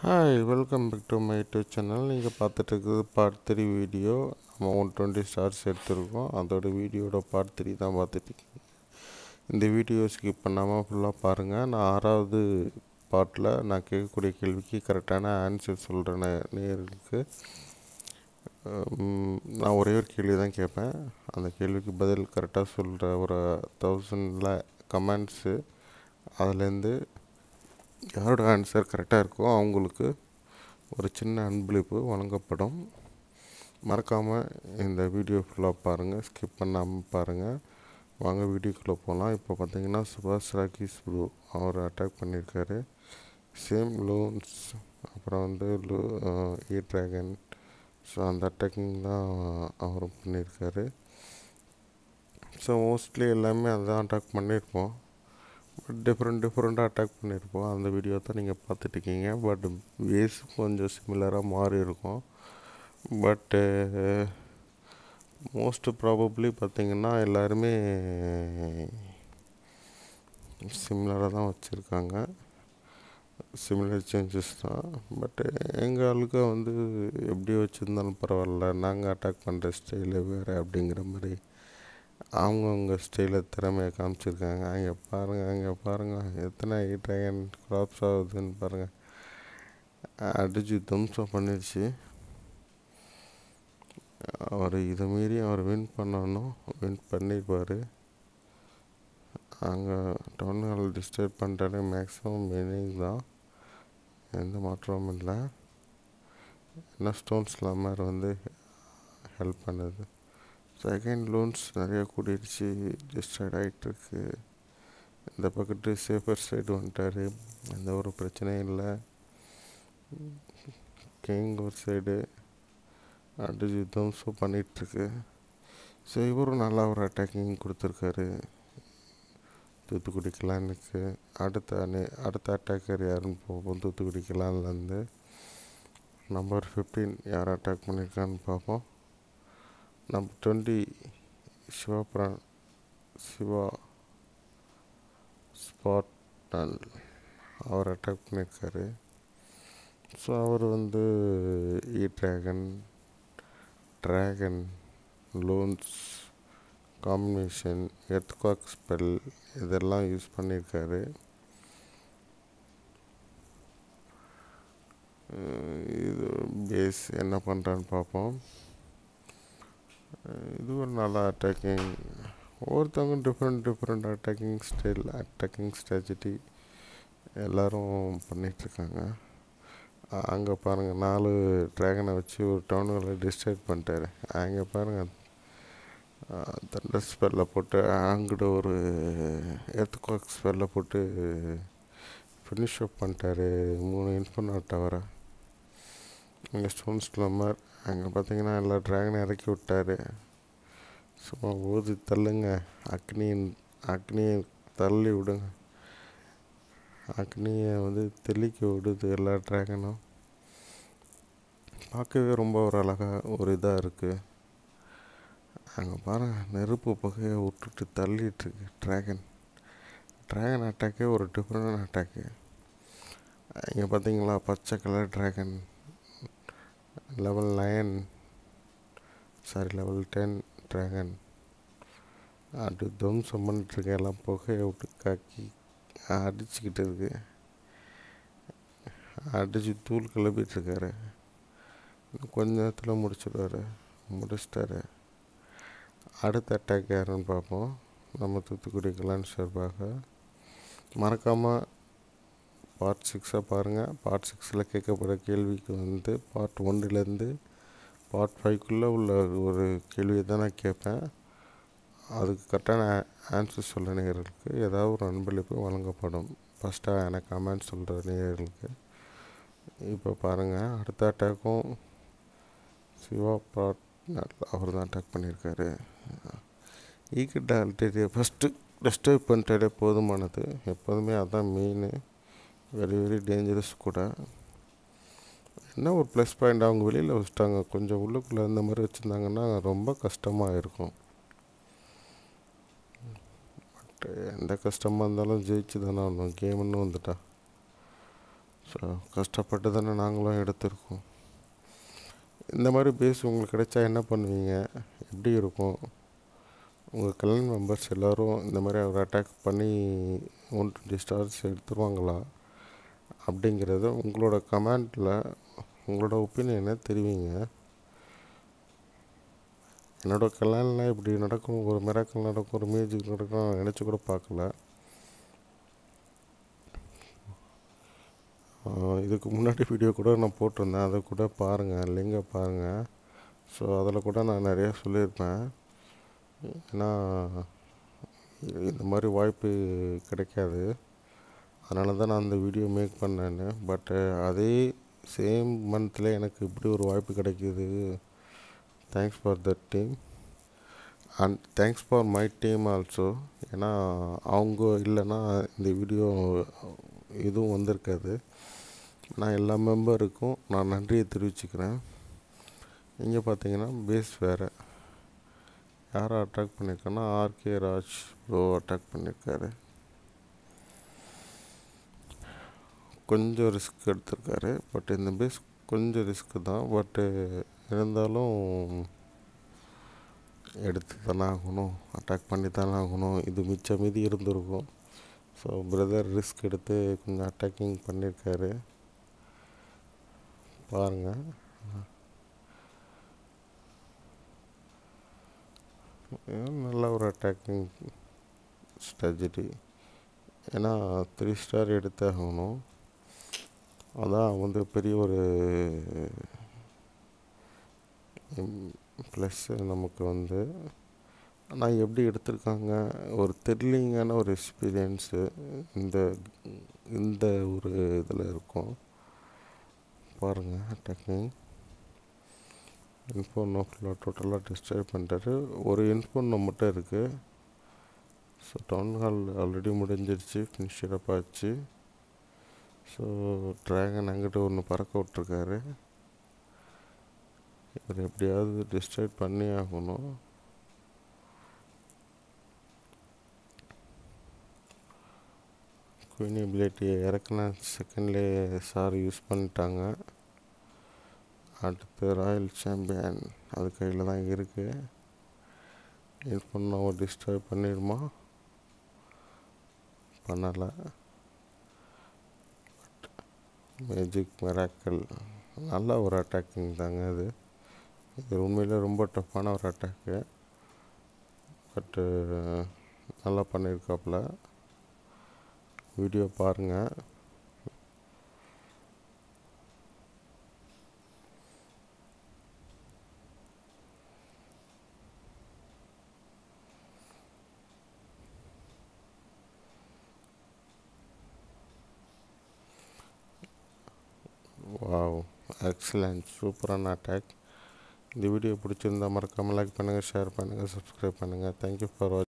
hi welcome back to my YouTube channel நீங்கள் பார்த்துட்டு இருக்கிறது பார்ட் த்ரீ வீடியோ நம்ம ஒன் டுவெண்ட்டி ஸ்டார்ஸ் எடுத்திருக்கோம் அதோட வீடியோட பார்ட் த்ரீ தான் பார்த்துட்ருக்கீங்க இந்த வீடியோ ஸ்கிப் பண்ணாமல் ஃபுல்லாக பாருங்கள் நான் ஆறாவது பார்ட்டில் நான் கேட்கக்கூடிய கேள்விக்கு கரெக்டான ஆன்சர் சொல்கிறேன் நேருக்கு நான் ஒரே ஒரு கேள்வி தான் கேட்பேன் அந்த கேள்விக்கு பதில் கரெக்டாக சொல்கிற ஒரு தௌசண்டில் கமெண்ட்ஸு அதுலேருந்து யாரோட ஆன்சர் கரெக்டாக இருக்கோ அவங்களுக்கு ஒரு சின்ன அன்பளிப்பு வழங்கப்படும் மறக்காமல் இந்த வீடியோ ஃபுல்லாக பாருங்கள் ஸ்கிப் பண்ணாமல் பாருங்கள் வாங்க வீடியோக்குள்ளே போகலாம் இப்போ பார்த்தீங்கன்னா சுபாஷ் ராகிஸ் ப்ரூ அவர் அட்டாக் பண்ணியிருக்காரு சேம் லூன்ஸ் அப்புறம் வந்து லூ ஏ ட்ராகன் ஸோ அந்த அட்டாக்கிங் தான் அவரும் பண்ணியிருக்காரு ஸோ மோஸ்ட்லி எல்லாமே அதான் அட்டாக் பண்ணியிருப்போம் பட் டிஃப்ரெண்ட் டிஃப்ரெண்ட்டாக அட்டாக் பண்ணியிருப்போம் அந்த வீடியோ தான் நீங்கள் பார்த்துட்ருக்கீங்க பட் வேஸ் கொஞ்சம் சிமிலராக மாறி இருக்கும் பட்டு மோஸ்ட் ப்ராபப்ளி பார்த்திங்கன்னா எல்லாருமே சிமிலராக தான் வச்சுருக்காங்க சிமிலர் சேஞ்சஸ் தான் பட்டு எங்கள் ஆளுக்கு வந்து எப்படி வச்சுருந்தாலும் பரவாயில்ல நாங்கள் அட்டாக் பண்ணுற ஸ்டைலு வேறு அப்படிங்கிற மாதிரி அவங்கவுங்க ஸ்டைலில் திறமையை காமிச்சிருக்காங்க அங்கே பாருங்கள் அங்கே பாருங்கள் எத்தனை ட்ரைகன் க்ராப்ஸ் ஆகுதுன்னு பாருங்கள் அடிச்சு தம்சம் பண்ணிடுச்சு அவர் இதை மீறி அவர் வின் பண்ணணும் வின் பண்ணியிருப்பார் அங்கே டவுன் ஹால் டிஸ்டர்ப் பண்ணுறாரு மேக்ஸிமம் மீனிங் தான் எந்த மாற்றமும் இல்லை என்ன ஸ்டோன்ஸ் இல்லாமல் வந்து ஹெல்ப் பண்ணுது செகண்ட் லோன்ஸ் நிறையா கூடிடுச்சு டிஸ்ட்ராக்ட் ஆகிட்டுருக்கு இந்த பக்கத்து சேஃபர் சைடு வந்துட்டார் எந்த ஒரு பிரச்சனையும் இல்லை கிங் ஒரு சைடு அடிச்சு தம்சம் பண்ணிகிட்ருக்கு ஸோ இவரும் நல்லா ஒரு அட்டாக்கிங் கொடுத்துருக்காரு தூத்துக்குடி கிளானுக்கு அடுத்த அணி அடுத்த அட்டாக்கர் யாருன்னு பார்ப்போம் தூத்துக்குடி கிளான்லேருந்து நம்பர் ஃபிஃப்டீன் யார் அட்டாக் பண்ணியிருக்கான்னு பார்ப்போம் நம்பர் டுவெண்ட்டி சிவபுரான் சிவா ஸ்பாட்னல் அவர் அட்டாக் பண்ணியிருக்காரு ஸோ அவர் வந்து இ dragon dragon loons combination earthquake spell இதெல்லாம் யூஸ் பண்ணியிருக்காரு இது பேஸ் என்ன பண்ணுறான்னு பார்ப்போம் இது ஒரு நல்ல அட்டாக்கிங் ஒவ்வொருத்தவங்க different different attacking style attacking strategy எல்லோரும் பண்ணிகிட்ருக்காங்க அங்கே பாருங்கள் நாலு ட்ராகனை வச்சு ஒரு டவுனுகளை டிஸ்ட்ராக்ட் பண்ணிட்டாரு அங்கே பாருங்கள் தண்டர் ஸ்பெல்லில் போட்டு அங்கிட்ட ஒரு எர்த்குவாக் ஸ்பெல்லில் போட்டு ஃபினிஷ் அப் பண்ணிட்டாரு மூணு இன்ஃபர்னோ டவரை அங்கே ஸ்டோன் ஸ்லம்மர் அங்கே பார்த்தீங்கன்னா எல்லா ட்ராகனை இறக்கி விட்டார் சும்மா ஊதி தள்ளுங்க அக்னியின் அக்னியை தள்ளி விடுங்க அக்னியை வந்து தெளிக்க விடுது எல்லா ட்ராகனும் பார்க்கவே ரொம்ப ஒரு அழகாக ஒரு இதாக இருக்குது அங்கே பாருங்கள் நெருப்பு புகையை விட்டுட்டு தள்ளிட்டுருக்கு ட்ராகன் ட்ராகன் அட்டாக்கே ஒரு டிஃப்ரெண்டான அட்டாக்கு இங்கே பார்த்தீங்களா பச்சை colour dragon level nine sorry level ten dragon அது துவம்சம் பண்ணிட்டுருக்கேன் எல்லாம் புகையை விட்டு காக்கி அடிச்சுக்கிட்டு இருக்கு அடித்து தூள் கிளப்பிட்டுருக்காரு கொஞ்ச நேரத்தில் முடிச்சிடுவார் முடிச்சிட்டாரு அடுத்த அட்டாக் யாருன்னு பார்ப்போம் நம்ம தூத்துக்குடி கலான் சார்பாக மறக்காமல் பார்ட் சிக்ஸாக பாருங்கள் பார்ட் சிக்ஸில் கேட்கப்படுற கேள்விக்கு வந்து பார்ட் ஒன்றுலேருந்து பார்ட் ஃபைவ்க்குள்ளே உள்ள ஒரு கேள்வியை தான் நான் கேட்பேன் அதுக்கு கரெக்டான ஆன்சர் சொல்கிற நேயர்களுக்கு ஏதாவது ஒரு அன்பளிப்பு வழங்கப்படும் ஃபஸ்ட்டாக எனக்கு கமெண்ட் சொல்கிற நேயர்களுக்கு இப்போ பாருங்கள் அடுத்த அட்டாக்கும் சிவா பார்ட்னர் அவர் தான் அட்டாக் பண்ணியிருக்காரு ஈக்கிட்ட அல்டேரியா ஃபஸ்ட்டு டிஸ்டர்ப் பண்ணிட்டாலே போதுமானது எப்போதுமே அதான் மெயின் வெரி வெரி டேஞ்சரஸ் கூட என்ன ஒரு ப்ளஸ் பாயிண்ட் அவங்க வெளியில் வச்சுட்டாங்க கொஞ்சம் உள்ளுக்குள்ளே இந்த மாதிரி வச்சுருந்தாங்கன்னா ரொம்ப கஷ்டமாக இருக்கும் பட் எந்த கஷ்டமாக இருந்தாலும் ஜெயிச்சு தானே ஆகணும் கேம்னு வந்துட்டா ஸோ கஷ்டப்பட்டு தானே நாங்களும் எடுத்திருக்கோம் இந்த மாதிரி பேஸ் உங்களுக்கு கிடைச்சா என்ன பண்ணுவீங்க எப்படி இருக்கும் உங்கள் கல்யாண மெம்பர்ஸ் எல்லோரும் இந்த மாதிரி அவர் அட்டாக் பண்ணி ஒன் டுவெண்ட்டி ஸ்டார்ஸ் எடுத்துருவாங்களா அப்படிங்கிறத உங்களோட கமெண்டில் உங்களோட ஒப்பீனியனை தெரிவிங்க என்னோட கல்யாணம்லாம் இப்படி நடக்கும் ஒரு மிராக்கள் நடக்கும் ஒரு மியூசிக் நடக்கும் நான் நினச்சி கூட பார்க்கல ஆஹ் இதுக்கு முன்னாடி வீடியோ கூட நான் போட்டிருந்தேன் அதை கூட பாருங்கள் லிங்கை பாருங்கள் ஸோ அதில் கூட நான் நிறையா சொல்லியிருப்பேன் ஏன்னா இந்த மாதிரி வாய்ப்பு கிடைக்காது அதனால தான் நான் அந்த வீடியோ மேக் பண்ணேன்னு பட்டு அதே சேம் மந்தில் எனக்கு இப்படி ஒரு வாய்ப்பு கிடைக்கிது thanks for that team and thanks for my team also ஏன்னா அவங்க இல்லைன்னா இந்த வீடியோ இதுவும் வந்திருக்காது நான் எல்லா மெம்பருக்கும் நான் நன்றியை தெரிவிச்சுக்கிறேன் இங்கே பார்த்தீங்கன்னா பேஸ் வேறு யாரை அட்டாக் பண்ணியிருக்கேன்னா ஆர்கே ராஜ் ப்ரோ அட்டாக் பண்ணியிருக்காரு கொஞ்சம் ரிஸ்க் எடுத்திருக்காரு பட் இந்த பேஸ் கொஞ்சம் ரிஸ்க்கு தான் பட்டு இருந்தாலும் எடுத்து தானே ஆகணும் அட்டாக் பண்ணி தானே ஆகணும் இது மிச்ச மீதி இருந்திருக்கும் ஸோ பிரதர் ரிஸ்க் எடுத்து கொஞ்சம் அட்டாக்கிங் பண்ணியிருக்காரு பாருங்கள் நல்ல ஒரு அட்டாக்கிங் ஸ்ட்ராட்டஜி ஏன்னா த்ரீ ஸ்டார் எடுத்தே ஆகணும் அதான் வந்து பெரிய ஒரு ப்ளஸ்ஸு நமக்கு வந்து ஆனால் எப்படி எடுத்திருக்காங்க ஒரு த்ரில்லிங்கான ஒரு எக்ஸ்பீரியன்ஸு இந்த இந்த ஒரு இதில் இருக்கும் பாருங்கள் அட்டாக்கிங் இன்ஃபோனோ ஃபுல்லாக டோட்டலாக டிஸ்ட்ராய் பண்ணிட்டாரு ஒரு இன்ஃபோனோ மட்டும் இருக்குது ஸோ டவுன் ஹால் ஆல்ரெடி முடிஞ்சிருச்சு ஃபினிஷரப் ஆச்சு ஸோ ட்ராகன் அங்கிட்ட ஒன்று பறக்க விட்ருக்காரு இவர் எப்படியாவது டிஸ்ட்ராக்ட் பண்ணி ஆகணும் குயின் எபிலிட்டியை இறக்குன செகண்ட்லேயே சார் யூஸ் பண்ணிட்டாங்க அடுத்து ராயல் சாம்பியன் அது கையில் தான் இருக்குது இன்ஃபோனோவை டிஸ்ட்ராய் பண்ணிடுமா பண்ணலை மேஜிக் மெராக்கல் நல்ல ஒரு அட்டாக்கிங் தாங்க இது இது உண்மையிலே ரொம்ப டஃப்பான ஒரு அட்டாக்கு பட்டு நல்லா பண்ணியிருக்காப்புல வீடியோ பாருங்கள் வாவ் எக்ஸலண்ட் சூப்பரான அட்டாக் இந்த வீடியோ பிடிச்சிருந்தா மறக்காமல் லைக் பண்ணுங்கள் ஷேர் பண்ணுங்கள் சப்ஸ்கிரைப் பண்ணுங்கள் தேங்க்யூ ஃபார் வாட்சிங்